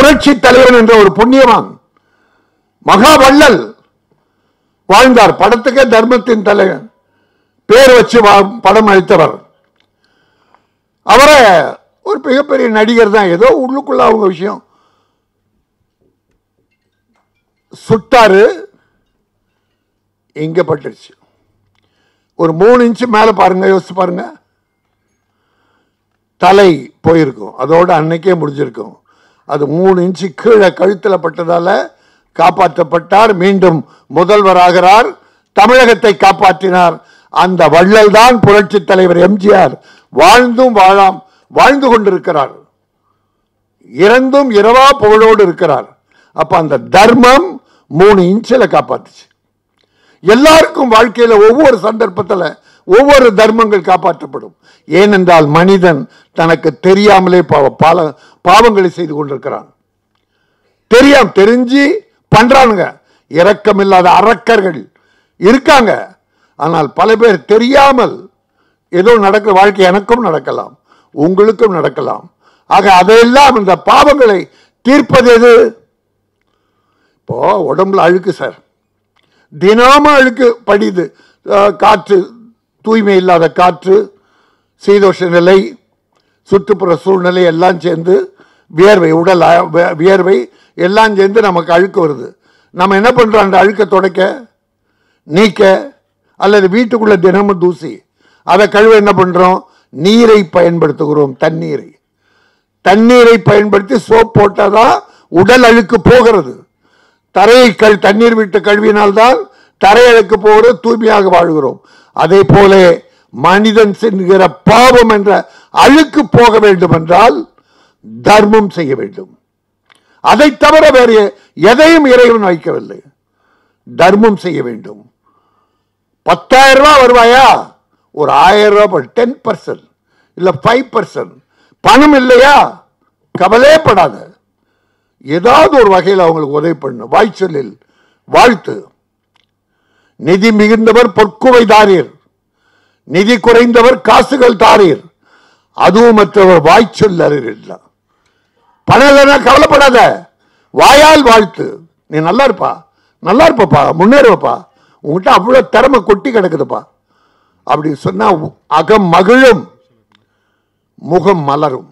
புரட்சி தலைவன் என்ற ஒரு புண்ணியவான் மகா வள்ளல் வாழ்ந்தார் படத்துக்கே தர்மத்தின் தலைவன் பேர் வச்சு வா- படம் அளித்தவர் அவரை ஒரு மிகப்பெரிய நடிகர் தான் ஏதோ உள்ளுக்குள்ள அவங்க விஷயம் சுட்டாரு இங்க பட்டுருச்சு ஒரு மூணு இன்ச்சு மேல பாருங்க யோசிச்சு பாருங்க தலை போயிருக்கும் அதோட அன்னைக்கே முடிஞ்சிருக்கும் அது மூணு இன்ச்சு கீழே கழுத்தில் பட்டதால காப்பாற்றப்பட்டார் மீண்டும் முதல்வராகிறார் தமிழகத்தை காப்பாற்றினார் அந்த வள்ளல் தான் புரட்சி தலைவர் எம்ஜிஆர் வாழ்ந்தும் வாழாம் வாழ்ந்து கொண்டிருக்கிறார் இறந்தும் இரவா புகழோடு இருக்கிறார் அப்ப அந்த தர்மம் மூணு இன்ச்சில் காப்பாத்துச்சு எல்லாருக்கும் வாழ்க்கையில ஒவ்வொரு சந்தர்ப்பத்துல ஒவ்வொரு தர்மங்கள் காப்பாற்றப்படும் ஏனென்றால் மனிதன் தனக்கு தெரியாமலே பாவ பால பாவங்களை செய்து கொண்டிருக்கிறான் தெரியாம தெரிஞ்சு பண்றானுங்க இரக்கமில்லாத அரக்கர்கள் இருக்காங்க ஆனால் பல பேர் தெரியாமல் ஏதோ நடக்கிற வாழ்க்கை எனக்கும் நடக்கலாம் உங்களுக்கும் நடக்கலாம் ஆக அதையெல்லாம் இந்த பாவங்களை தீர்ப்பது எது இப்போ உடம்புல அழுக்கு சார் தினமும் அழுக்கு படியுது அஹ், காற்று தூய்மை இல்லாத காற்று சீதோஷ நிலை சுற்றுப்புற சூழ்நிலை எல்லாம் சேர்ந்து வியர்வை உடல் அ- வே- வியர்வை எல்லாம் சேர்ந்து நமக்கு அழுக்கு வருது நம்ம என்ன பண்றோம் அந்த அழுக்க துடைக்க நீக்க அல்லது வீட்டுக்குள்ள தினமும் தூசி அதை கழுவ என்ன பண்றோம் நீரை பயன்படுத்துகிறோம் தண்ணீரை தண்ணீரை பயன்படுத்தி சோப் போட்டாதான் உடல் அழுக்கு போகிறது தரையை கழ் தண்ணீர் விட்டு கழுவினால்தான் தரை அழுக்கு போகிறது தூய்மையாக வாழ்கிறோம் அதே போல மனிதன் சென்கிற பாவம் என்ற அழுக்கு போக வேண்டும் என்றால் தர்மம் செய்ய வேண்டும் அதை தவிர வேறு எதையும் இறைவன் வைக்கவில்லை தர்மம் செய்ய வேண்டும் பத்தாயிரம் ரூபாய் வருவாயா ஒரு ஆயிரம் ரூபாய் டென் பர்சன்ட் இல்ல ஃபைவ் பர்சன்ட் பணம் இல்லையா கவலையே படாத ஏதாவது ஒரு வகையில் அவங்களுக்கு உதவி பண்ணணும் வாய்ச்சொல்லில் வாழ்த்து நிதி மிகுந்தவர் பொற்குவை தாரீர் நிதி குறைந்தவர் காசுகள் தாரீர் அதுவும் மற்றவர் வாய்ச்சொல் அறிவில்லை பணம் இல்லைன்னா கவலைப்படாத வாயால் வாழ்த்து நீ நல்லா இருப்பா நல்லா இருப்பப்பா முன்னேறுவப்பா உங்ககிட்ட அவ்வளவு திறமை கொட்டி கிடக்குதுப்பா அப்படி சொன்னா உ- அகம் மகிழும் முகம் மலரும்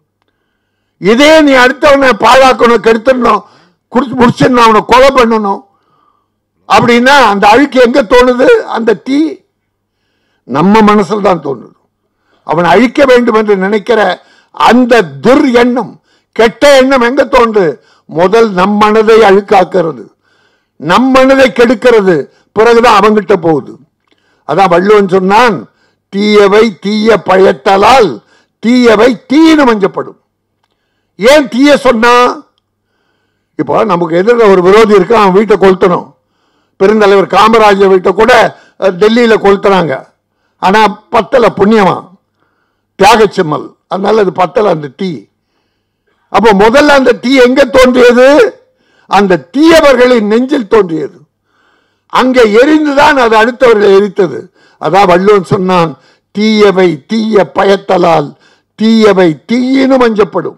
இதே நீ அடுத்தவனை பாழாக்கணும் கெடுத்துடணும் குடிச்சு முடிச்சிடணும் அவனை கொலை பண்ணணும் அப்படின்னா அந்த அழுக்கு எங்க தோணுது அந்த தீ நம்ம மனசுல தான் தோணுது அவனை அழிக்க வேண்டும் என்று நினைக்கிற அந்த துர் எண்ணம் கெட்ட எண்ணம் எங்க தோன்று முதல் நம் மனதை அழுக்காக்குறது நம் மனதை கெடுக்கிறது பிறகுதான் அவங்கிட்ட போகுது அதான் வள்ளுவன் சொன்னான் தீயவை தீய பயத்தலால் தீயவை தீயினு மஞ்சப்படும் ஏன் தீய சொன்னா இப்போ நமக்கு எதிர ஒரு விரோதி இருக்கு அவன் வீட்டை கொளுத்தணும் பெருந்தலைவர் காமராஜர் வீட்டை கூட அஹ், டெல்லியில கொளுத்துறாங்க ஆனா பத்தல புண்ணியமா தியாகச்சிம்மல் அதனால அது பத்தல அந்த தீ அப்போ முதல்ல அந்த தீ எங்க தோன்றியது அந்த தீயவர்களின் நெஞ்சில் தோன்றியது அங்கே எரிந்துதான் அது அடுத்தவர்களை எரித்தது அதான் வள்ளுவன் சொன்னான் தீயவை தீய பயத்தலால் தீயவை தீயினு மஞ்சப்படும்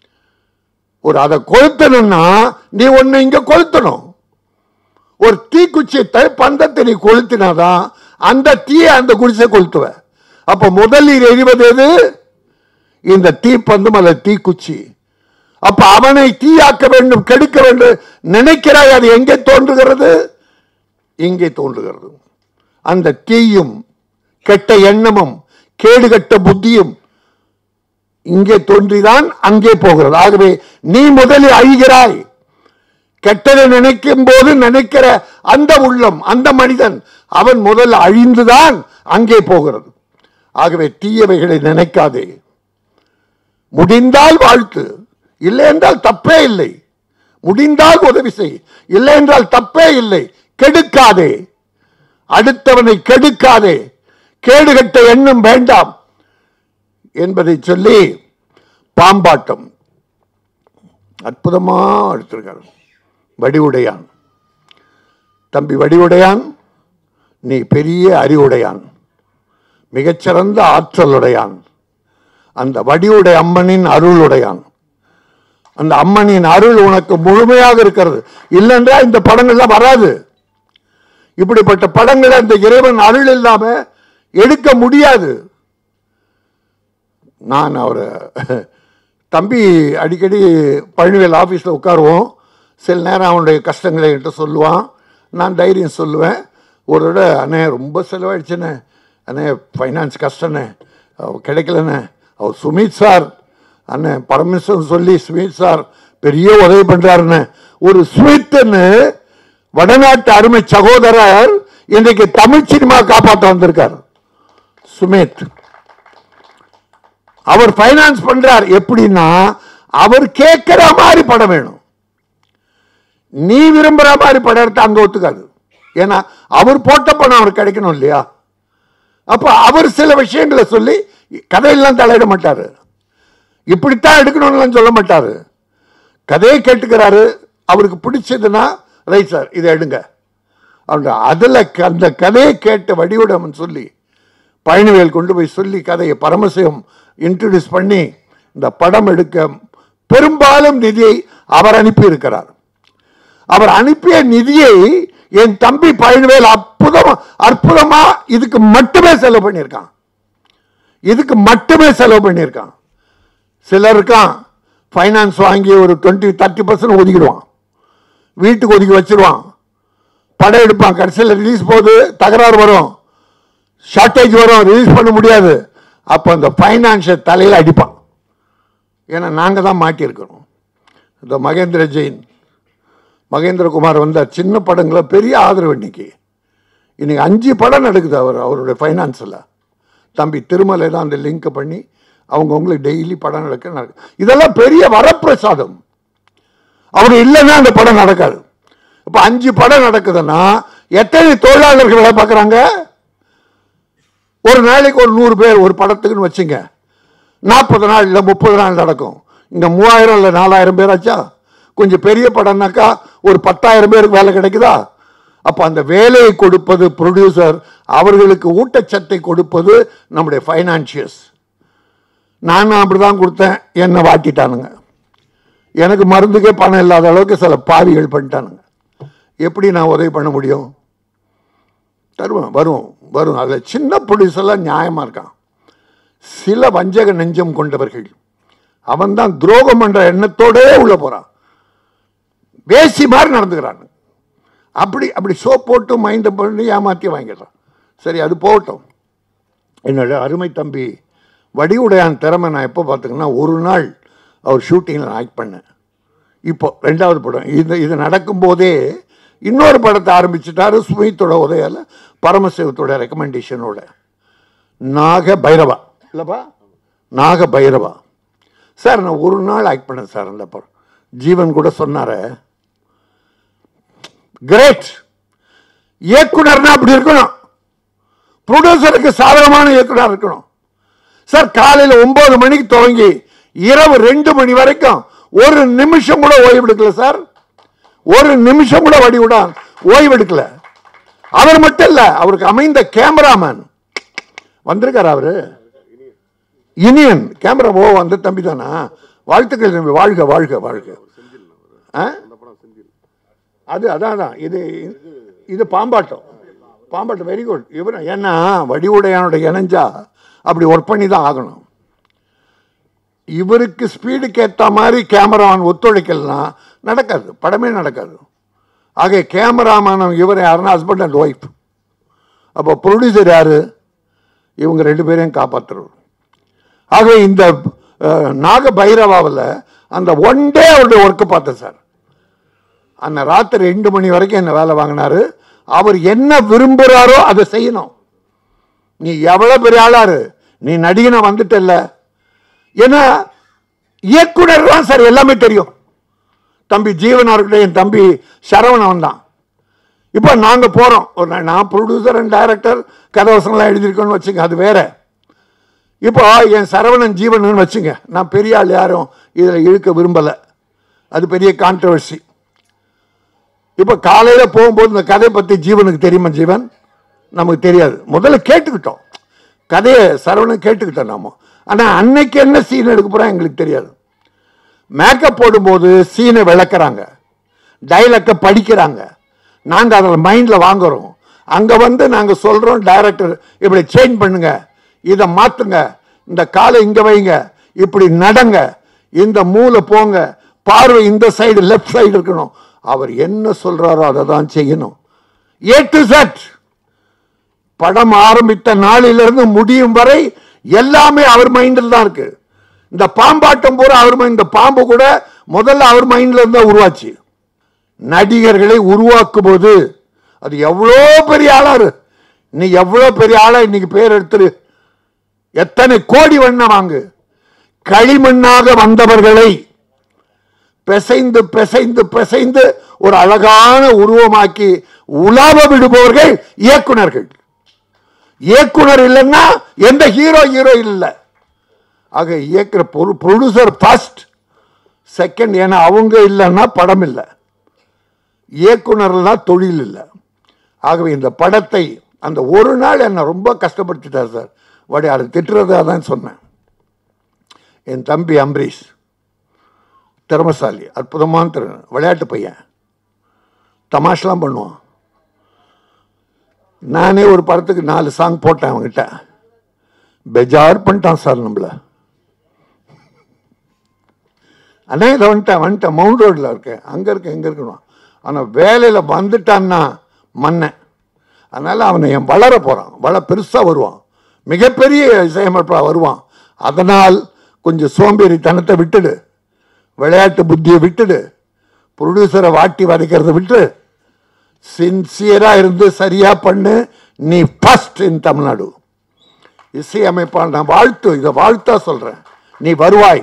ஒரு அதை கொளுத்தணும்னா நீ ஒண்ணு இங்க கொளுத்தணும் ஒரு தீக்குச்சியை த- பந்தத்தை நீ கொளுத்தினாதான் அந்த தீயை அந்த குடிசை கொளுத்துவ அப்ப முதலில் எரிவது எது இந்த தீப்பந்தம் அல்ல தீக்குச்சி அப்ப அவனை தீயாக்க வேண்டும் கெடுக்க வேண்டும் நினைக்கிறாய் அது எங்கே தோன்றுகிறது இங்கே தோன்றுகிறது அந்த தீயும் கெட்ட எண்ணமும் கேடுகட்ட புத்தியும் இங்கே தோன்றிதான் அங்கே போகிறது ஆகவே நீ முதலில் அழிகிறாய் கெட்டதை நினைக்கும் போது நினைக்கிற அந்த உள்ளம் அந்த மனிதன் அவன் முதல் அழிந்துதான் அங்கே போகிறது ஆகவே தீயவைகளை நினைக்காதே முடிந்தால் வாழ்த்து இல்லை என்றால் தப்பே இல்லை முடிந்தால் உதவி செய் இல்லை என்றால் தப்பே இல்லை கெடுக்காதே அடுத்தவனை கெடுக்காதே கேடுகட்ட எண்ணம் வேண்டாம் என்பதை சொல்லி பாம்பாட்டம் அற்புதமா எடுத்திருக்காரு வடிவுடையான் தம்பி வடிவுடையான் நீ பெரிய அறிவுடையான் மிகச்சிறந்த ஆற்றலுடையான் அந்த வடிவுடை அம்மனின் அருளுடையான் அந்த அம்மனின் அருள் உனக்கு முழுமையாக இருக்கிறது இல்லைன்றா இந்த படங்கள்லாம் வராது இப்படிப்பட்ட படங்களை அந்த இறைவன் அருள் இல்லாம எடுக்க முடியாது நான் அவரை தம்பி அடிக்கடி பழனிவேல் ஆஃபீஸில் உட்காருவோம் சில நேரம் அவனுடைய கஷ்டங்களை என்கிட்ட சொல்லுவான் நான் தைரியம் சொல்லுவேன் ஒரு விட அண்ணே ரொம்ப செலவாயிடுச்சுண்ணே அண்ணே ஃபைனான்ஸ் கஷ்டண்ணே அவர் கிடைக்கலண்ணே அவர் சுமித் சார் அண்ணன் பரமேஸ்வரன் சொல்லி சுமித் சார் பெரிய உதவி பண்றாருன்னு ஒரு சுமித்னு வடநாட்டு அருமை சகோதரர் இன்றைக்கு தமிழ் சினிமா காப்பாற்ற வந்திருக்கார் சுமித் அவர் ஃபைனான்ஸ் பண்றார் எப்படின்னா அவர் கேட்கிற மாதிரி படம் வேணும் நீ விரும்புற மாதிரி படம் எடுத்து அங்க ஒத்துக்காது ஏன்னா அவர் போட்ட பணம் அவருக்கு கிடைக்கணும் இல்லையா அப்ப அவர் சில விஷயங்களை சொல்லி கதையெல்லாம் தலையிட மாட்டாரு இப்படித்தான் எடுக்கணும்னு சொல்ல மாட்டாரு கதையை கேட்டுக்கிறாரு அவருக்கு பிடிச்சதுன்னா ரைட் சார் இதை எடுங்க அப்படின்ற அதில் அந்த கதையை கேட்ட வடிவுடம்னு சொல்லி பழனிவேல் கொண்டு போய் சொல்லி கதையை பரமசிவம் இன்ட்ரடியூஸ் பண்ணி இந்த படம் எடுக்க பெரும்பாலும் நிதியை அவர் அனுப்பி இருக்கிறார் அவர் அனுப்பிய நிதியை என் தம்பி பழனிவேல் அற்புதமா அற்புதமா இதுக்கு மட்டுமே செலவு பண்ணியிருக்கான் இதுக்கு மட்டுமே செலவு பண்ணியிருக்கான் சிலர் இருக்கான் ஃபைனான்ஸ் வாங்கி ஒரு டுவெண்ட்டி தேர்ட்டி பர்சன்ட் ஒதுக்கிடுவான் வீட்டுக்கு ஒதுக்கி வச்சிருவான் படம் எடுப்பான் கடைசியில் ரிலீஸ் போகுது தகராறு வரும் ஷார்ட்டேஜ் வரும் ரிலீஸ் பண்ண முடியாது அப்போ அந்த ஃபைனான்ஸை தலையில் அடிப்பான் ஏன்னா நாங்கள் தான் மாட்டியிருக்கிறோம் இந்த மகேந்திர ஜெயின் மகேந்திரகுமார் வந்த சின்ன படங்களை பெரிய ஆதரவு இன்னைக்கு இன்னைக்கு அஞ்சு படம் நடக்குது அவர் அவருடைய ஃபைனான்ஸில் தம்பி திருமலை தான் அந்த லிங்க் பண்ணி அவங்கவுங்களுக்கு டெய்லி படம் நடக்க நடக்கு இதெல்லாம் பெரிய வரப்பிரசாதம் அவர் இல்லைன்னா அந்த படம் நடக்காது இப்போ அஞ்சு படம் நடக்குதுன்னா எத்தனை தொழிலாளர்கள் வேலை பார்க்குறாங்க ஒரு நாளைக்கு ஒரு நூறு பேர் ஒரு படத்துக்குன்னு வச்சுங்க நாற்பது நாள் இல்லை முப்பது நாள் நடக்கும் இங்கே மூவாயிரம் இல்லை நாலாயிரம் பேர் ஆச்சா கொஞ்சம் பெரிய படம்னாக்கா ஒரு பத்தாயிரம் பேருக்கு வேலை கிடைக்குதா அப்போ அந்த வேலையை கொடுப்பது ப்ரொடியூசர் அவர்களுக்கு ஊட்டச்சத்தை கொடுப்பது நம்முடைய ஃபைனான்சியர்ஸ் நானும் அப்படி தான் கொடுத்தேன் என்னை வாட்டிட்டானுங்க எனக்கு மருந்துக்கே பணம் இல்லாத அளவுக்கு சில பாவிகள் பண்ணிட்டானுங்க எப்படி நான் உதவி பண்ண முடியும் தருவேன் வரும் வரும் அதில் சின்ன ப்ரொடியூசர்லாம் நியாயமாக இருக்கான் சில வஞ்சக நெஞ்சம் கொண்டவர்கள் அவன் தான் துரோகம் என்ற எண்ணத்தோடே உள்ள போறான் வேசி மாதிரி நடந்துக்கிறான் அப்படி அப்படி சோப் போட்டு மைண்டை பண்ணி ஏமாற்றி வாங்கிடுறான் சரி அது போகட்டும் என்னோட அருமை தம்பி வடிவுடையான் திறமை நான் எப்போ பார்த்துங்கன்னா ஒரு நாள் அவர் ஷூட்டிங்கில் நான் ஆக்ட் பண்ணேன் இப்போ ரெண்டாவது படம் இது இது நடக்கும்போதே இன்னொரு படத்தை ஆரம்பிச்சிட்டாரு சுமித்தோட உதயால பரமசிவத்தோட ரெக்கமெண்டேஷனோட நாக பைரவா இல்லைப்பா நாக பைரவா சார் நான் ஒரு நாள் ஆக்ட் பண்ணேன் சார் அந்த படம் ஜீவன் கூட சொன்னார கிரேட் இயக்குனர்னா அப்படி இருக்கணும் ப்ரொடியூசருக்கு சாதகமான இயக்குனர் இருக்கணும் சார் காலையில் ஒன்பது மணிக்கு துவங்கி இரவு ரெண்டு மணி வரைக்கும் ஒரு நிமிஷம் கூட ஓய்வு எடுக்கல சார் ஒரு நிமிஷம் கூட வடி விட ஓய்வு எடுக்கல அவர் மட்டும் இல்ல அவருக்கு அமைந்த கேமராமேன் வந்திருக்காரு அவரு இனியன் கேமரா ஓ அந்த தம்பி தானா வாழ்த்துக்கள் தம்பி வாழ்க வாழ்க வாழ்க ஆ? அது அதான் அதான் இது இது பாம்பாட்டம் பாம்பாட்டம் வெரி குட் இவர் ஏன்னா வடிவுடையானோட இணைஞ்சா அப்படி ஒர்க் பண்ணி தான் ஆகணும் இவருக்கு ஸ்பீடுக்கு ஏற்ற மாதிரி கேமராமேன் ஒத்துழைக்கலனா நடக்காது படமே நடக்காது ஆக கேமராமேன் இவர் யாருன்னா ஹஸ்பண்ட் அண்ட் ஒய்ஃப் அப்போ ப்ரொடியூசர் யாரு இவங்க ரெண்டு பேரையும் காப்பாற்றுறவர் ஆக இந்த அஹ், நாக பைரவாவில் அந்த ஒன் டே அவருடைய ஒர்க்கு பார்த்தேன் சார் அந்த ராத்திரி ரெண்டு மணி வரைக்கும் என்ன வேலை வாங்கினாரு அவர் என்ன விரும்புகிறாரோ அதை செய்யணும் நீ எவ்வளவு பெரிய ஆளாரு நீ நடிகனை வந்துட்டல்ல ஏன்னா இயக்குனர் தான் சார் எல்லாமே தெரியும் தம்பி ஜீவனா இருக்கட்டும் என் தம்பி சரவணன் தான் இப்போ நாங்கள் போகிறோம் ஒரு நாள் நான் ப்ரொடியூசர் அண்ட் டைரக்டர் கதவசனம்லாம் எழுதியிருக்கோன்னு வச்சுங்க அது வேற இப்போ என் சரவணன் ஜீவன் வச்சுங்க நான் பெரிய ஆள் யாரும் இதில் இழுக்க விரும்பலை அது பெரிய கான்ட்ரவர்சி இப்போ காலையில் போகும்போது இந்த கதையை பற்றி ஜீவனுக்கு தெரியுமா ஜீவன் நமக்கு தெரியாது முதல்ல கேட்டுக்கிட்டோம் கதையை சரவணன் கேட்டுக்கிட்டோம் நாம ஆனால் அன்னைக்கு என்ன சீன் எடுக்க போகிறோம் எங்களுக்கு தெரியாது மேக்கப் போடும்போது சீனை விளக்குறாங்க டைலாக்கை படிக்கிறாங்க நாங்க அதில் மைண்டில் வாங்குறோம் அங்க வந்து நாங்க சொல்றோம் டைரக்டர் இப்படி சேஞ்ச் பண்ணுங்க இதை மாத்துங்க இந்த காலை இங்க வைங்க இப்படி நடங்க இந்த மூளை போங்க பார்வை இந்த சைடு லெஃப்ட் சைடு இருக்கணும் அவர் என்ன சொல்றாரோ அதை தான் செய்யணும் ஏ டு செட் படம் ஆரம்பித்த நாளிலிருந்து முடியும் வரை எல்லாமே அவர் மைண்டில் தான் இருக்கு இந்த பாம்பாட்டம் பூரா அவர் mind- இந்த பாம்பு கூட முதல்ல அவர் மைண்ட்ல இருந்தா உருவாச்சு நடிகர்களை உருவாக்கும் போது அது எவ்வளோ பெரிய ஆளா இரு நீ எவ்வளோ பெரிய ஆளா இன்னைக்கு பேர் எடுத்துரு எத்தனை கோடி வண்ண வாங்கு களிமண்ணாக வந்தவர்களை பிசைந்து பிசைந்து பிசைந்து ஒரு அழகான உருவமாக்கி உலாவ விடுபவர்கள் இயக்குனர்கள் இயக்குனர் இல்லைன்னா எந்த ஹீரோ ஹீரோ இல்லை ஆக இயக்குற ப்ரொடியூசர் ஃபர்ஸ்ட் செகண்ட் ஏன்னா அவங்க இல்லைன்னா படம் இல்லை இயக்குனர்லாம் தொழில் இல்லை ஆகவே இந்த படத்தை அந்த ஒரு நாள் என்னை ரொம்ப கஷ்டப்படுத்திட்டார் சார் வடி அதை திட்டுறதா தான் சொன்னேன் என் தம்பி அம்பரீஷ் திறமசாலி அற்புதமான திறன் விளையாட்டு பையன் தமாஷ்லாம் பண்ணுவான் நானே ஒரு படத்துக்கு நாலு சாங் போட்டேன் அவன்கிட்ட பெஜார் பண்ணிட்டான் சார் நம்மள அண்ணா இதை வந்துட்டேன் வந்துட்டேன் மவுண்ட் ரோட்டில் இருக்கேன் அங்கே இருக்கேன் எங்கே இருக்கணும் ஆனால் வேலையில் வந்துட்டான்னா மன்னன் அதனால் அவனை என் வளர போகிறான் வள பெருசாக வருவான் மிகப்பெரிய இசையமைப்பாக வருவான் அதனால் கொஞ்சம் சோம்பேறித்தனத்தை விட்டுடு விளையாட்டு புத்தியை விட்டுடு ப்ரொடியூசரை வாட்டி வதைக்கிறத விட்டு சின்சியரா இருந்து சரியா பண்ணு நீ ஃபர்ஸ்ட் இன் தமிழ்நாடு இசையமைப்பான் நான் வாழ்த்து இதை வாழ்த்தா சொல்றேன் நீ வருவாய்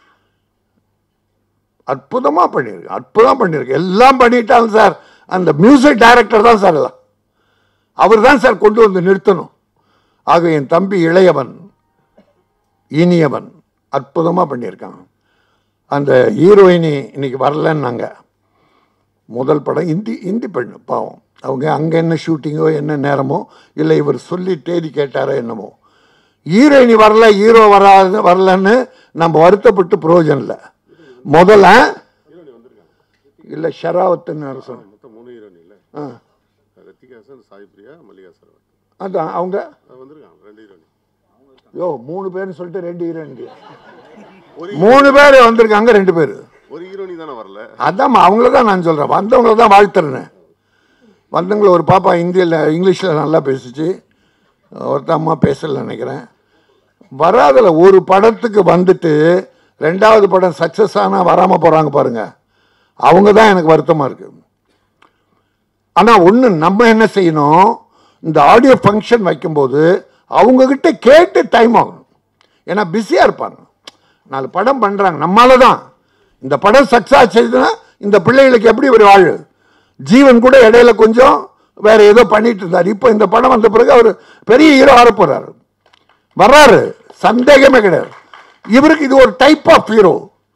அற்புதமா பண்ணிருக்க அற்புதம் பண்ணிருக்க எல்லாம் பண்ணிட்டாங்க சார் அந்த மியூசிக் டைரக்டர் தான் சார் எல்லாம் அவர் தான் சார் கொண்டு வந்து நிறுத்தணும் ஆக என் தம்பி இளையவன் இனியவன் அற்புதமா பண்ணியிருக்கான் அந்த ஹீரோயினி இன்னைக்கு வரலன்னாங்க முதல் படம் இந்தி இந்தி பெண்ணு பாவம் அவங்க அங்கே என்ன ஷூட்டிங்கோ என்ன நேரமோ இல்லை இவர் சொல்லி தேதி கேட்டாரோ என்னமோ ஹீரோயினி வரல ஹீரோ வராது வரலன்னு நம்ம வருத்தப்பட்டு பிரயோஜனம் இல்லை முதல்ல இல்லை ஷராவத்துன்னு அரசன் மொத்தம் மூணு ஹீரோயின் இல்லை ஆ ரத்திகா ஹாசன் சாய் பிரியா மல்லிகா சரவன் அதான் அவங்க அது வந்திருக்காங்க ரெண்டு ஹீரோயின் யோ மூணு பேர்னு சொல்லிட்டு ரெண்டு ஹீரோயின் மூணு பேர் வந்திருக்காங்க ரெண்டு பேர் ஒரு ஹீரோயினி தானே வரல அதான் அவங்கள தான் நான் சொல்கிறேன் வந்தவங்கள தான் வாழ்த்துறேன் வந்தவங்கள ஒரு பாப்பா இந்தியில் இங்கிலீஷில் நல்லா பேசுச்சு ஒருத்த அம்மா பேசல நினைக்கிறேன் வராதில் ஒரு படத்துக்கு வந்துட்டு ரெண்டாவது படம் சக்ஸஸ் ஆனால் வராமல் போகிறாங்க பாருங்க அவங்க தான் எனக்கு வருத்தமாக இருக்கு ஆனால் ஒன்று நம்ம என்ன செய்யணும் இந்த ஆடியோ ஃபங்க்ஷன் வைக்கும்போது அவங்கக்கிட்ட கேட்டு டைம் ஆகணும் ஏன்னா பிஸியாக இருப்பாங்க நாலு படம் பண்ணுறாங்க நம்மால தான் இந்த படம் சக்ஸஸ் ஆச்சுன்னா இந்த பிள்ளைகளுக்கு எப்படி ஒரு வாழ் ஜீவன் கூட இடையில கொஞ்சம் வேற ஏதோ பண்ணிட்டு இருந்தார் இப்போ இந்த படம் வந்த பிறகு அவர் பெரிய ஹீரோ ஆக போறாரு வர்றாரு சந்தேகமே கிடையாது இவருக்கு இது ஒரு டைப் ஆஃப் ஹீரோ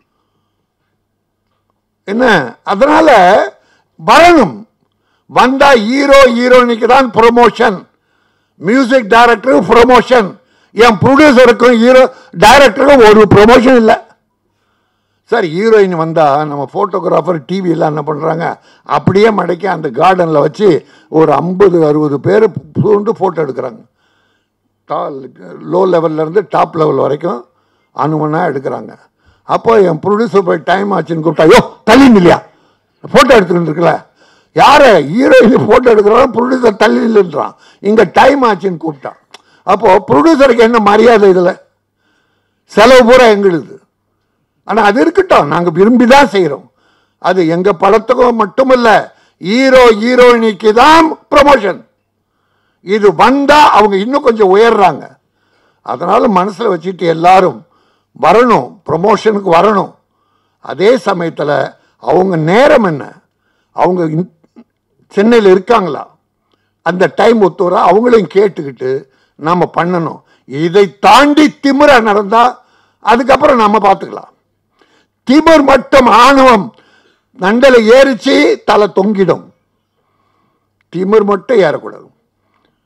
என்ன அதனால வரணும் வந்தா ஹீரோ ஹீரோயினிக்கு தான் ப்ரொமோஷன் மியூசிக் டைரக்டர் ப்ரொமோஷன் என் ப்ரொடியூசருக்கும் ஹீரோ டைரக்டருக்கும் ஒரு ப்ரொமோஷன் இல்லை சார் ஹீரோயின் வந்தால் நம்ம ஃபோட்டோகிராஃபர் டிவியில் என்ன பண்ணுறாங்க அப்படியே மடக்கி அந்த கார்டனில் வச்சு ஒரு ஐம்பது அறுபது பேர் பூண்டு ஃபோட்டோ எடுக்கிறாங்க டால் லோ லெவல்லேருந்து டாப் லெவல் வரைக்கும் அனுமனாக எடுக்கிறாங்க அப்போ என் ப்ரொடியூசர் போய் டைம் ஆச்சுன்னு கூப்பிட்டா ஐயோ தள்ளி இல்லையா ஃபோட்டோ எடுத்துக்கிட்டு இருக்கல யாரை ஹீரோயின் ஃபோட்டோ எடுக்கிறாலும் ப்ரொடியூசர் தள்ளி இல்லைன்றான் இங்கே டைம் ஆச்சுன்னு கூப்பிட்டான் அப்போது ப்ரொடியூசருக்கு என்ன மரியாதை இதில் செலவு பூரா எங்களுது ஆனால் அது இருக்கட்டும் நாங்கள் விரும்பி தான் செய்கிறோம் அது எங்கள் படத்துக்கும் மட்டுமல்ல ஹீரோ ஹீரோயினிக்கு தான் ப்ரமோஷன் இது வந்தா அவங்க இன்னும் கொஞ்சம் உயர்றாங்க அதனால மனசில் வச்சுட்டு எல்லாரும் வரணும் ப்ரமோஷனுக்கு வரணும் அதே சமயத்தில் அவங்க நேரம் என்ன அவங்க இன்- சென்னையில் இருக்காங்களா அந்த டைம் ஒத்துவரா அவங்களையும் கேட்டுக்கிட்டு நாம பண்ணணும் இதை தாண்டி திமிர நடந்தா அதுக்கப்புறம் நம்ம பார்த்துக்கலாம் திமிர் மட்டும் ஆணவம் நண்டல ஏறிச்சு தலை தொங்கிடும் திமிர் மட்டும் ஏறக்கூடாது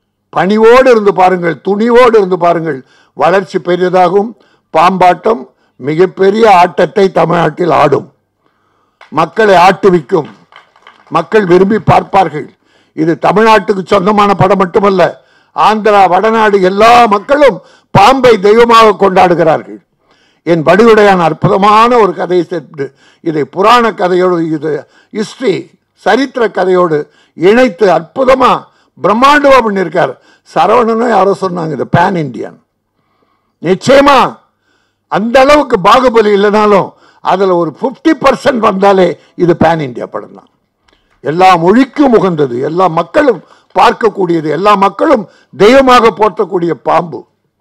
பணிவோடு இருந்து பாருங்கள் துணிவோடு இருந்து பாருங்கள் வளர்ச்சி பெரியதாகும் பாம்பாட்டம் மிகப்பெரிய ஆட்டத்தை தமிழ்நாட்டில் ஆடும் மக்களை ஆட்டுவிக்கும் மக்கள் விரும்பி பார்ப்பார்கள் இது தமிழ்நாட்டுக்கு சொந்தமான படம் மட்டுமல்ல ஆந்திரா வடநாடு எல்லா மக்களும் பாம்பை தெய்வமாக கொண்டாடுகிறார்கள் என் வடிவுடையான அற்புதமான ஒரு கதையை சேர்த்து இதை புராண கதையோடு இது ஹிஸ்டரி சரித்திர கதையோடு இணைத்து அற்புதமா பிரம்மாண்டமா பண்ணியிருக்கார் சரவணனும் யாரோ சொன்னாங்க இது பேன் இந்தியன் நிச்சயமா அந்த அளவுக்கு பாகுபலி இல்லைனாலும் அதுல ஒரு 50% பர்சன்ட் வந்தாலே இது பேன் இந்தியா படம் தான் எல்லா மொழிக்கும் உகந்தது எல்லா மக்களும் பார்க்கக்கூடியது எல்லா மக்களும் தெய்வமாக போற்றக்கூடிய பாம்பு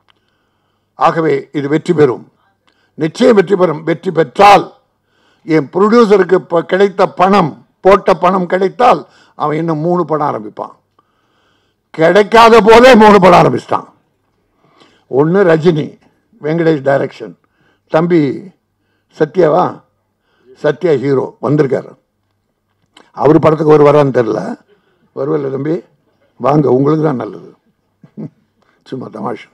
ஆகவே இது வெற்றி பெறும் நிச்சயம் வெற்றி பெறும் வெற்றி பெற்றால் என் ப்ரொடியூசருக்கு இப்போ கிடைத்த பணம் போட்ட பணம் கிடைத்தால் அவன் இன்னும் மூணு படம் ஆரம்பிப்பான் கிடைக்காத போதே மூணு படம் ஆரம்பிச்சிட்டான் ஒன்று ரஜினி வெங்கடேஷ் டைரக்ஷன் தம்பி சத்யாவா சத்யா ஹீரோ வந்திருக்காரு அவர் படத்துக்கு ஒரு வரான்னு தெரில வருவல்ல தம்பி வாங்க உங்களுக்கு தான் நல்லது சும்மா தமாஷ்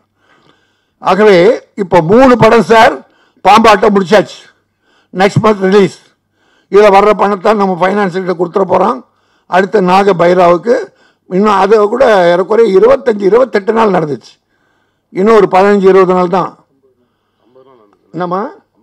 ஆகவே இப்போ மூணு படம் சார் பாம்பாட்டம் முடிச்சாச்சு நெக்ஸ்ட் மந்த் ரிலீஸ் இதில் வர்ற பணத்தை நம்ம ஃபைனான்ஸ்கிட்ட கொடுத்துட போகிறோம் அடுத்த நாக பைராவுக்கு இன்னும் அது கூட ஏறக்குறைய இருபத்தஞ்சி இருபத்தெட்டு நாள் நடந்துச்சு இன்னும் ஒரு பதினஞ்சு இருபது நாள் தான் என்னம்மா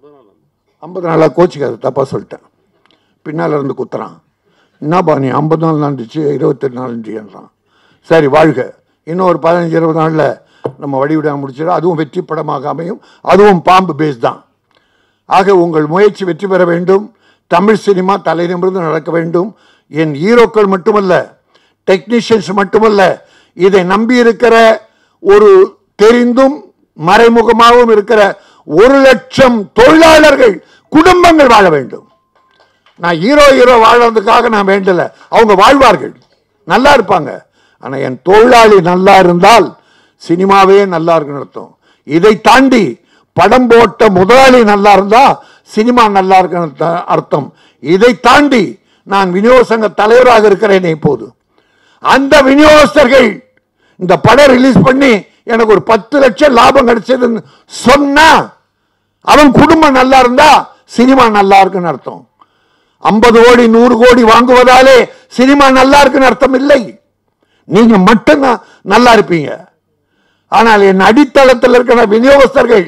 ஐம்பது நாளாக கோச்சிக்காது தப்பாக சொல்லிட்டேன் பின்னால் இருந்து குத்துறான் என்னப்பா நீ ஐம்பது நாள் நடந்துச்சு இருபத்தெட்டு நாள்ன்றான் சரி வாழ்க இன்னும் ஒரு பதினஞ்சு இருபது நாளில் நம்ம வடிவிட முடிச்சிடும் அதுவும் வெற்றி படமாக அமையும் அதுவும் பாம்பு பேஸ் தான் ஆக உங்கள் முயற்சி வெற்றி பெற வேண்டும் தமிழ் சினிமா தலைநிமிர்ந்து நடக்க வேண்டும் என் ஹீரோக்கள் மட்டுமல்ல டெக்னீஷியன்ஸ் மட்டுமல்ல இதை நம்பி இருக்கிற ஒரு தெரிந்தும் மறைமுகமாகவும் இருக்கிற ஒரு லட்சம் தொழிலாளர்கள் குடும்பங்கள் வாழ வேண்டும் நான் ஹீரோ ஹீரோ வாழறதுக்காக நான் வேண்டல அவங்க வாழ்வார்கள் நல்லா இருப்பாங்க ஆனா என் தொழிலாளி நல்லா இருந்தால் சினிமாவே நல்லா இருக்குன்னு அர்த்தம் இதை தாண்டி படம் போட்ட முதலாளி நல்லா இருந்தா சினிமா நல்லா இருக்குன்னு அர்த்த- அர்த்தம் இதை தாண்டி நான் விநியோக சங்க தலைவராக இருக்கிறேனே இப்போது அந்த விநியோகஸ்தர்கள் இந்த படம் ரிலீஸ் பண்ணி எனக்கு ஒரு பத்து லட்சம் லாபம் கிடைச்சதுன்னு சொன்னா அவன் குடும்பம் நல்லா இருந்தா சினிமா நல்லா இருக்குன்னு அர்த்தம் ஐம்பது கோடி நூறு கோடி வாங்குவதாலே சினிமா நல்லா இருக்குன்னு அர்த்தம் இல்லை நீங்க மட்டும்தான் நல்லா இருப்பீங்க ஆனால் என் அடித்தளத்தில் இருக்கிற விநியோகஸ்தர்கள்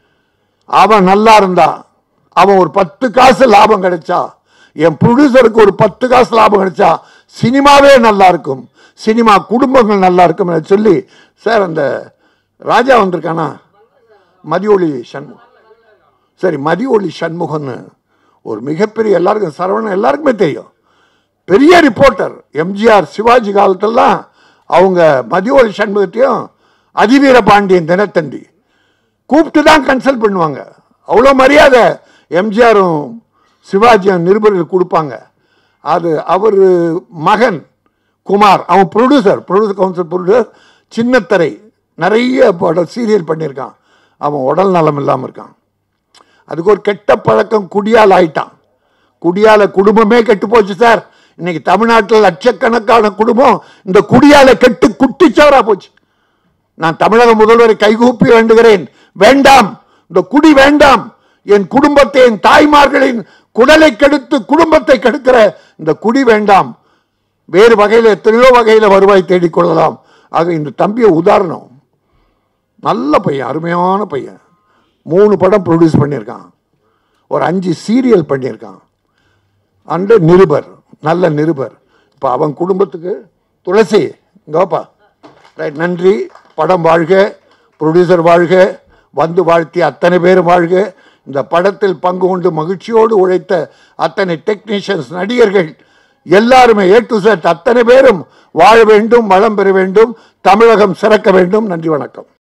அவன் நல்லா இருந்தா அவன் ஒரு பத்து காசு லாபம் கிடைச்சா என் ப்ரொடியூசருக்கு ஒரு பத்து காசு லாபம் கிடைச்சா சினிமாவே நல்லா இருக்கும் சினிமா குடும்பங்கள் நல்லா இருக்கும் என சொல்லி சார் அந்த ராஜா வந்திருக்கானா மதியொளி சண்முகம் சரி மதியொளி சண்முகம்னு ஒரு மிகப்பெரிய எல்லாருக்கும் சரவணன் எல்லாருக்குமே தெரியும் பெரிய ரிப்போர்ட்டர் எம்ஜிஆர் சிவாஜி காலத்தெல்லாம் அவங்க மதியொளி சண்முகத்தையும் அதிவீர பாண்டியன் தினத்தந்தி கூப்பிட்டு தான் கன்சல்ட் பண்ணுவாங்க அவ்வளோ மரியாதை எம்ஜிஆரும் சிவாஜியும் நிருபர்கள் கொடுப்பாங்க அது அவர் மகன் குமார் அவன் ப்ரொடியூசர் ப்ரொடியூசர் கவுன்சில் ப்ரொடியூசர் சின்னத்தரை நிறைய படம் சீரியல் பண்ணியிருக்கான் அவன் உடல் நலம் இல்லாமல் இருக்கான் அதுக்கு ஒரு கெட்ட பழக்கம் குடியால் ஆயிட்டான் குடியால குடும்பமே கெட்டு போச்சு சார் இன்னைக்கு தமிழ்நாட்டில் லட்சக்கணக்கான குடும்பம் இந்த குடியால கெட்டு குட்டிச்சோரா போச்சு நான் தமிழக முதல்வரை கைகூப்பி வேண்டுகிறேன் வேண்டாம் இந்த குடி வேண்டாம் என் குடும்பத்தை என் தாய்மார்களின் குடலை கெடுத்து குடும்பத்தை கெடுக்கிற இந்த குடி வேண்டாம் வேறு வகையில் எத்தனையோ வகையில் வருவாய் தேடிக்கொள்ளலாம் ஆக இந்த தம்பியை உதாரணம் நல்ல பையன் அருமையான பையன் மூணு படம் ப்ரொடியூஸ் பண்ணியிருக்கான் ஒரு அஞ்சு சீரியல் பண்ணியிருக்கான் அண்டு நிருபர் நல்ல நிருபர் இப்போ அவன் குடும்பத்துக்கு துளசி கோப்பா ரைட் நன்றி படம் வாழ்க ப்ரொடியூசர் வாழ்க வந்து வாழ்த்திய அத்தனை பேரும் வாழ்க இந்த படத்தில் பங்கு கொண்டு மகிழ்ச்சியோடு உழைத்த அத்தனை டெக்னீஷியன்ஸ் நடிகர்கள் எல்லாருமே ஏ டு செட் அத்தனை பேரும் வாழ வேண்டும் வளம் பெற வேண்டும் தமிழகம் சிறக்க வேண்டும் நன்றி வணக்கம்